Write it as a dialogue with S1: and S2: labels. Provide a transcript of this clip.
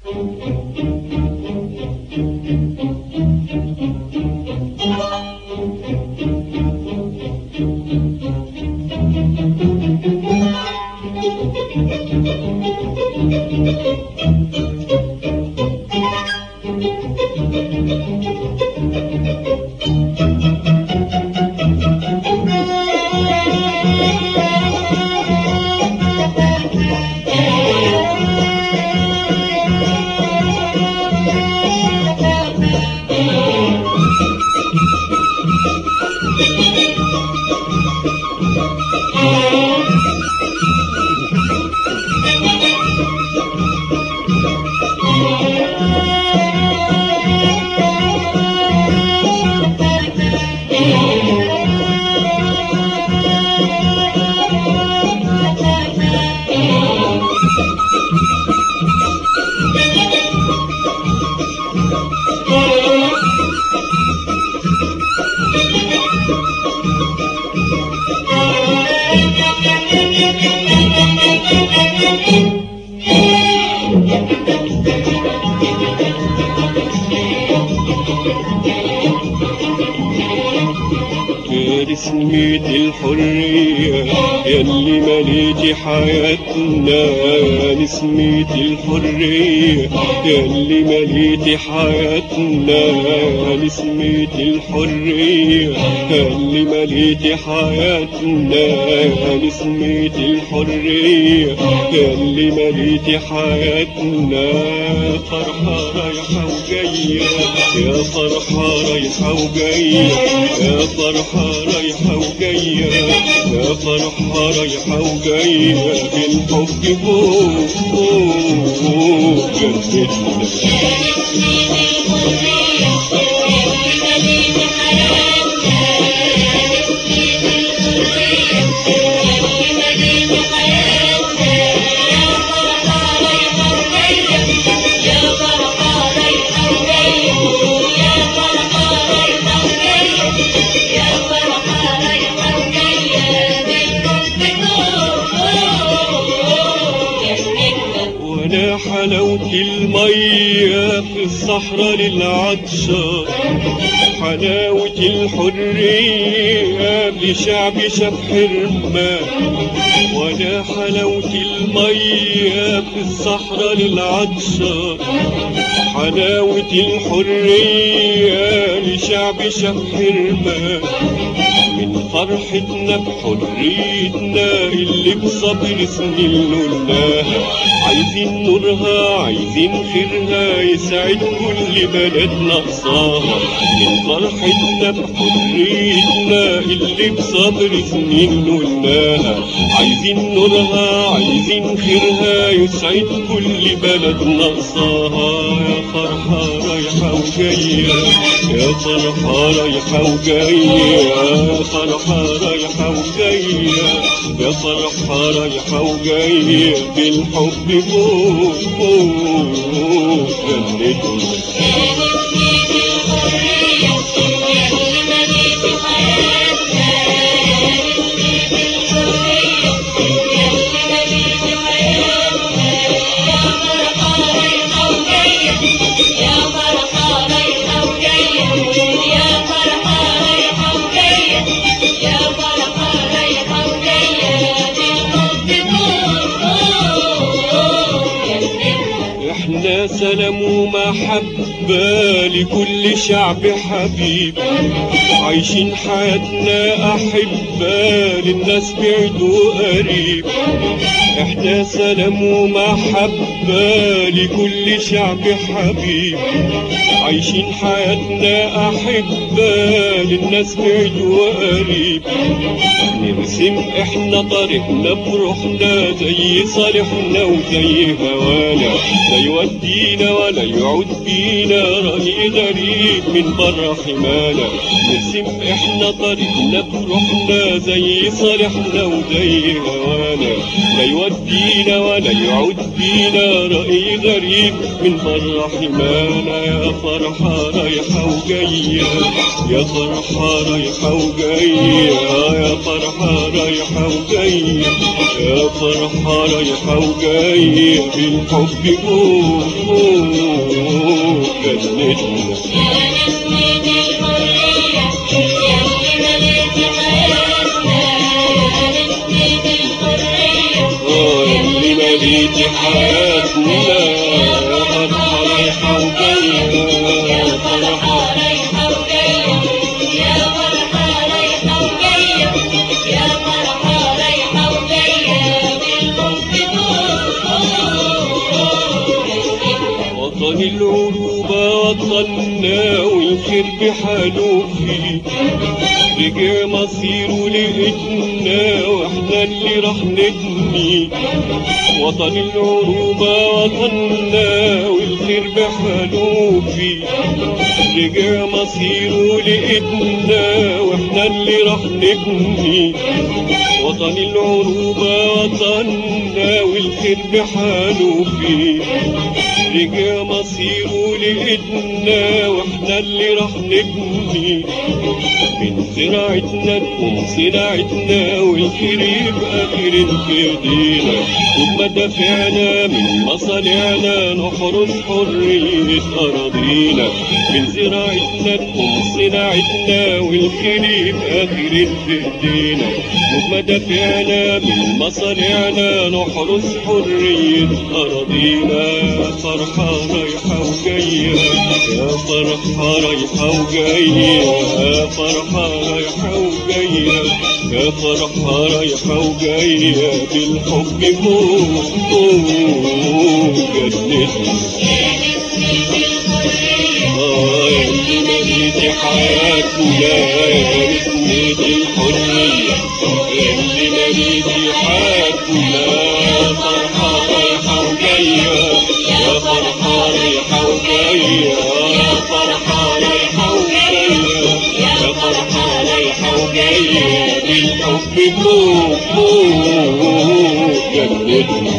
S1: نسمة الحرية يلي مليتي حياتنا نسمة الحرية يلي مليتي حياتنا نسمة الحرية يلي مليتي حياتنا نسمة الحرية يلي مليتي حياتنا فرحة رايحة وجاية يا فرحة رايحة وجاية يا فرحة رايحة وجاية يا فرحة رايحة وجاية بالحب فوق فوق جنتنا وانا حلاوة المية في الصحراء للعطشان حلاوة الحرية لشعب شاف حرمان وانا حلاوة المية في الصحراء للعطشان حلاوة الحرية لشعب شاف حرمان من فرحتنا بحريتنا اللي بصبر سنين نولناها عايزين نورها عايزين خيرها يسعد كل بلد نقصاها من فرحتنا بحريتنا اللي بصبر سنين نولناها عايزين نورها عايزين خيرها يسعد كل بلد نقصاها يا فرحة رايحة وجاية يا فرحة رايحة وجاية يا فرحة رايحة وجاية يا فرحة رايحة وجاية بالحب فوق فوق جنتنا احنا سلام ومحبة لكل شعب حبيب عايشين حياتنا أحبة للناس بعيد وقريب احنا سلام ومحبة لكل شعب حبيب عايشين حياتنا أحبة للناس بعيد وقريب نرسم احنا طريقنا بروحنا زي صالحنا وزي هوانا لا يودينا ولا يعود بينا رأي غريب من برا حمانا نرسم احنا طريقنا بروحنا زي صالحنا وزي هوانا لا يودينا ولا يعود بينا رأي غريب من برا حمانا يا فرحة رايحة وجاية يا فرحة رايحة وجاية يا فرحة رايحة وجاية يا فرحة رايحة وجاية بالحب فوق فوق جنتنا اه اللي مليتي حياتنا يا فرحة رايحة وجاية يا فرحة وطن العروبة وطننا والخير بحاله فيه رجع مصيره لقيتنا واحنا اللي راح نبني وطن العروبة وطننا والخير بحاله فيه رجع مصيره لقيتنا واحنا اللي راح نبني وطن العروبة وطننا والخير بحاله فيه رجع مصيره لإيدنا واحنا اللي راح نبني من زراعتنا تقوم زراعتنا والخير يبقى خير في ايدينا وبمدافعنا من مصانعنا نحرس حرية أراضينا من زراعتنا تقوم صناعتنا والخير يبقى خير في ايدينا وبمدافعنا من مصانعنا نحرس حرية أراضينا فرحة رايحة وجاية يا فرحة رايحة وجاية يا فرحة رايحة وجاية يا فرحة رايحة وجاية بالحب فوق فوق جنتنا آه يا اللي مليتي حياتنا يا رسمة الحرية يا اللي مليتي حياتنا يا فرحة رايحة وجاية يا فرحة رايحة وجاية يا فرحة رايحة وجاية يا فرحة رايحة وجاية بالحب فوق فوق جنتنا